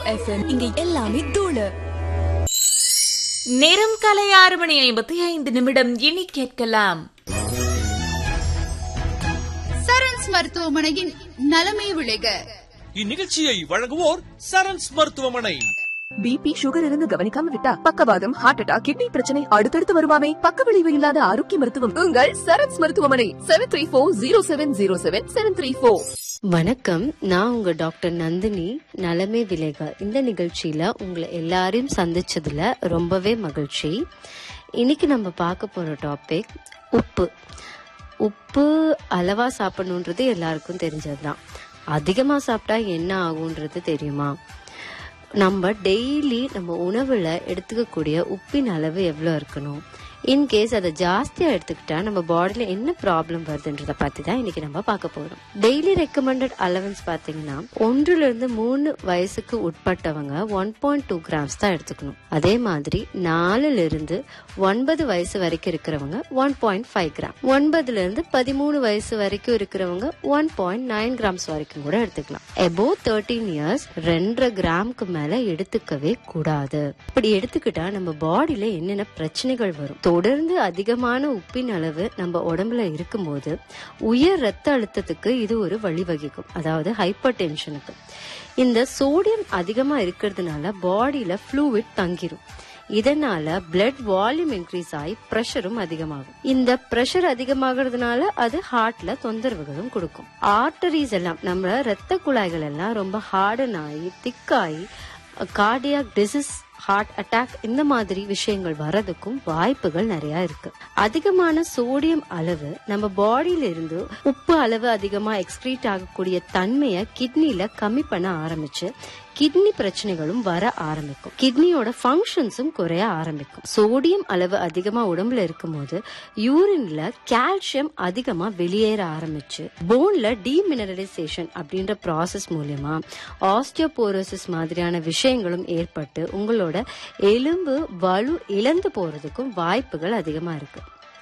FM இங்க எல்லாமே தூளு நேரம் காலை ஆறு மணி ஐம்பத்தி ஐந்து நிமிடம் இனி கேட்கலாம் சரண்ஸ் மருத்துவமனையின் நலமே விளைக இந்நிகழ்ச்சியை வழங்குவோர் சரண்ஸ் மருத்துவமனை பிபி சுகர் இருந்து கவனிக்காம விட்டா பக்கவாதம் ஹார்ட் அட்டாக் கிட்னி பிரச்சனை அடுத்தடுத்து வருமாமே பக்க விளைவு இல்லாத ஆரோக்கிய மருத்துவம் உங்கள் சரத்ஸ் மருத்துவமனை seven three four zero seven zero seven seven three four வணக்கம் நான் உங்க டாக்டர் நந்தினி நலமே விலேகா இந்த நிகழ்ச்சியில உங்களை எல்லாரையும் சந்திச்சதுல ரொம்பவே மகிழ்ச்சி இன்னைக்கு நம்ம பார்க்க போற டாபிக் உப்பு உப்பு அளவா சாப்பிடணுன்றது எல்லாருக்கும் தெரிஞ்சதுதான் அதிகமா சாப்பிட்டா என்ன ஆகுன்றது தெரியுமா நம்ம டெய்லி நம்ம உணவுல எடுத்துக்கக்கூடிய உப்பின் அளவு எவ்வளோ இருக்கணும் இன்கேஸ் அதை ஜாஸ்தியா எடுத்துக்கிட்டா நம்ம பாடியில என்ன ப்ராப்ளம் வருதுன்றத பத்தி தான் இன்னைக்கு நம்ம பார்க்க போறோம் டெய்லி ரெக்கமெண்டட் அலவன்ஸ் பாத்தீங்கன்னா ஒன்றுல இருந்து மூணு வயசுக்கு உட்பட்டவங்க ஒன் பாயிண்ட் டூ கிராம்ஸ் தான் எடுத்துக்கணும் அதே மாதிரி நாலுல இருந்து ஒன்பது வயசு வரைக்கும் இருக்கிறவங்க ஒன் பாயிண்ட் ஃபைவ் கிராம் ஒன்பதுல இருந்து பதிமூணு வயசு வரைக்கும் இருக்கிறவங்க ஒன் பாயிண்ட் நைன் கிராம்ஸ் வரைக்கும் கூட எடுத்துக்கலாம் எபோ தேர்ட்டீன் இயர்ஸ் ரெண்டரை கிராமுக்கு மேல எடுத்துக்கவே கூடாது இப்படி எடுத்துக்கிட்டா நம்ம பாடியில என்னென்ன பிரச்சனைகள் வரும் தொடர்ந்து அதிகமான உப்பின் அளவு நம்ம உடம்புல இருக்கும்போது உயர் ரத்த அழுத்தத்துக்கு இது ஒரு வழிவகுக்கும் அதாவது ஹைப்பர் டென்ஷனுக்கு இந்த சோடியம் அதிகமா இருக்கிறதுனால பாடியில ஃப்ளூவிட் தங்கிரும் இதனால பிளட் வால்யூம் இன்க்ரீஸ் ஆகி ப்ரெஷரும் அதிகமாகும் இந்த ப்ரெஷர் அதிகமாகிறதுனால அது ஹார்ட்ல தொந்தரவுகளும் கொடுக்கும் ஆர்டரிஸ் எல்லாம் நம்ம ரத்த குழாய்கள் எல்லாம் ரொம்ப ஹார்டன் ஆகி திக்காகி கார்டியாக் டிசீஸ் ஹார்ட் அட்டாக் இந்த மாதிரி விஷயங்கள் வர்றதுக்கும் வாய்ப்புகள் நிறைய இருக்கு அதிகமான சோடியம் அளவு நம்ம பாடியில இருந்து உப்பு அளவு அதிகமா எக்ஸ்கிரீட் ஆகக்கூடிய தன்மையை கிட்னில கம்மி பண்ண ஆரம்பிச்சு கிட்னி பிரச்சனைகளும் வர ஆரம்பிக்கும் கிட்னியோட ஃபங்க்ஷன்ஸும் குறைய ஆரம்பிக்கும் சோடியம் அளவு அதிகமா உடம்புல இருக்கும்போது யூரின்ல கால்சியம் அதிகமா வெளியேற ஆரம்பிச்சு போன்ல டீமினரலைசேஷன் அப்படின்ற ப்ராசஸ் மூலியமா ஆஸ்டியோபோரோசிஸ் மாதிரியான விஷயங்களும் ஏற்பட்டு உங்களோட எலும்பு வலு இழந்து போறதுக்கும் வாய்ப்புகள் அதிகமா இருக்கு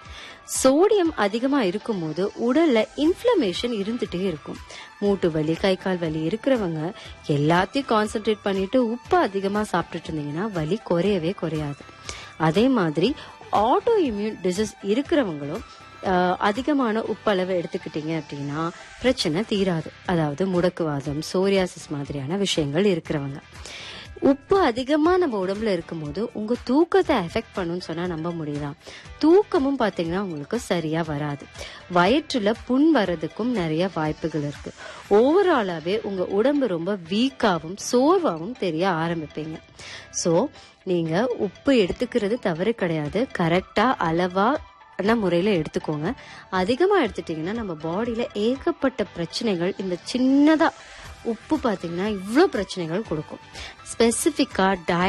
சோடியம் அதிகமா இருக்கும்போது உடல்ல இன்ஃப்ளமேஷன் இருந்துட்டே இருக்கும் மூட்டு வலி கை கால் வலி இருக்கிறவங்க எல்லாத்தையும் கான்சென்ட்ரேட் பண்ணிட்டு உப்பு அதிகமா சாப்பிட்டுட்டு இருந்தீங்கன்னா வலி குறையவே குறையாது அதே மாதிரி ஆட்டோ இம்யூன் டிசீஸ் இருக்கிறவங்களும் ஆஹ், அதிகமான உப்பளவு எடுத்துக்கிட்டீங்க அப்படின்னா பிரச்சனை தீராது அதாவது முடக்குவாதம் சோரியாசிஸ் மாதிரியான விஷயங்கள் இருக்கிறவங்க உப்பு அதிகமா நம்ம உடம்புல இருக்கும்போது உங்க தூக்கத்தை எஃபெக்ட் பண்ணுன்னு சொன்னா நம்ப முடியுதா தூக்கமும் பாத்தீங்கன்னா உங்களுக்கு சரியா வராது வயிற்றுல புண் வர்றதுக்கும் நிறைய வாய்ப்புகள் இருக்கு ஓவராலாவே உங்க உடம்பு ரொம்ப வீக்காவும் சோர்வாவும் தெரிய ஆரம்பிப்பீங்க சோ நீங்க உப்பு எடுத்துக்கிறது தவறு கிடையாது கரெக்டா அளவா நல்ல முறையில் எடுத்துக்கோங்க அதிகமாக எடுத்துட்டிங்கன்னா நம்ம பாடியில் ஏகப்பட்ட பிரச்சனைகள் இந்த சின்னதாக உப்பு பார்த்தீங்கன்னா இவ்வளோ பிரச்சனைகள் கொடுக்கும் ஸ்பெசிஃபிக்காக